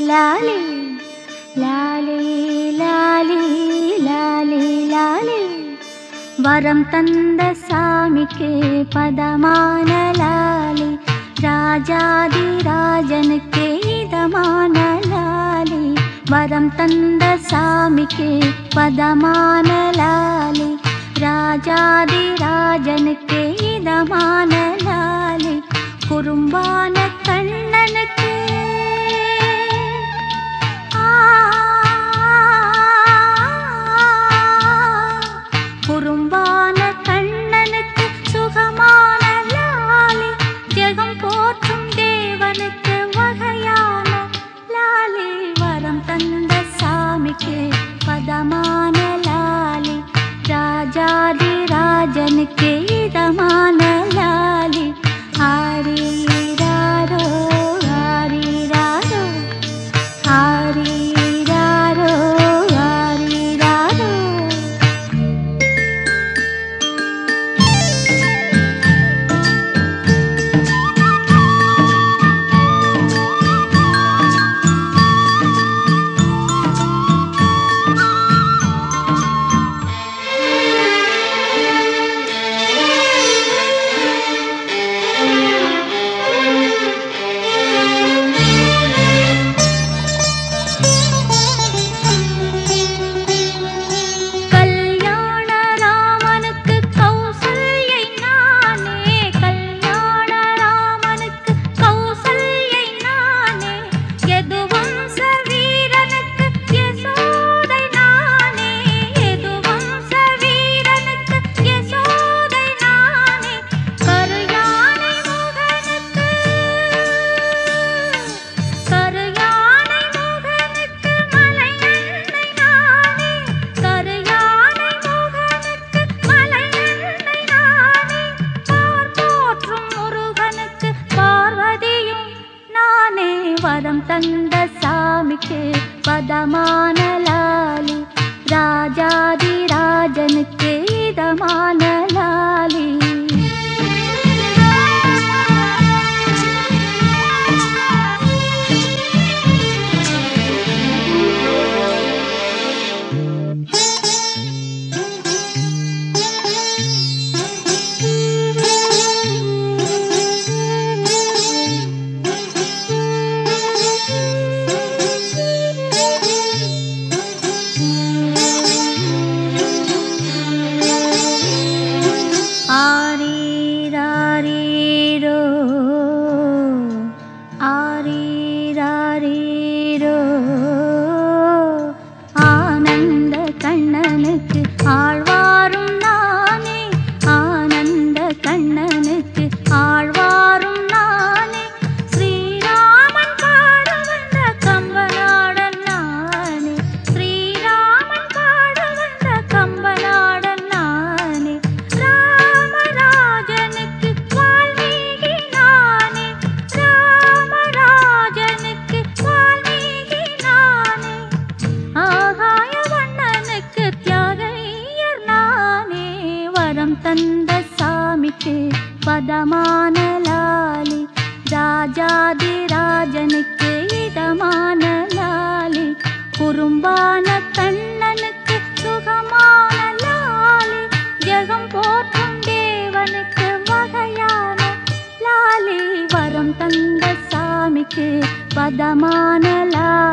லாலி லாலி லாலி லாலி லாலி வரம் தந்த சாமிக்கு பதமான லாலி ராஜாதி ராஜனுக்கு இதமான லாலி வரம் தந்த சாமிக்கு பதமான லாலி ராஜாதி ராஜனுக்கு இதமான லாலி குறும்பான கண்ணனுக்கு ஆ, குறும்பான கண்ணனுக்கு சுகமான லாலி ஜெகம் போற்றும் தேவனுக்கு வகையான லாலி வரம் தந்த சாமிக்கு பதமான லாலி ராஜாதி ராஜனுக்கு இதமான லாலி ஆரீராரோ ஆரீராரோ ஆரீராரோ ஆரீராரோ கல்யாண ராமனுக்கு கௌசல்யை நானே கல்யாண ராமனுக்கு கௌசல்யை நானே எதுவம்ச வீரனுக்கு யசோதை நானே எதுவம்ச வீரனுக்கு யசோதை நானே கருயானை முகனுக்கு கருயானை முகனுக்கு மலையன்னை நானே கருயானை முகனுக்கு மலையன்னை நானே பார் போற்றும் முருகனுக்கு பார்வதியும் நானே வரம் தந்த சாமிக்கு பதமான லாலி ராஜாதி ராஜனுக்கு இதமான லாலி ஆரீராரீரோ ஆரீராரீரோ ஆனந்த கண்ணனுக்கு ஆழ்வாரும் நானே ஆனந்த கண்ணனுக்கு ஆழ்வாரும் நானே ஸ்ரீராமன் பாட வந்த கம்பநாடன் நானே ஸ்ரீராமன் பாட வந்த கம்பநாடன் நானே ராமராஜனுக்கு வால்மீகி நானே ராமராஜனுக்கு வால்மீகி நானே ஆகாய வண்ணனுக்கு தியாகையர் நானே வரம் தந்த சாமிக்கு பதமான லாலி ராஜாதி ராஜனுக்கு இதமான லாலி குறும்பான கண்ணனுக்கு சுகமான லாலி ஜெகம் போற்றும் தேவனுக்கு வகையான லாலி வரம் தந்த சாமிக்கு பதமான லாலி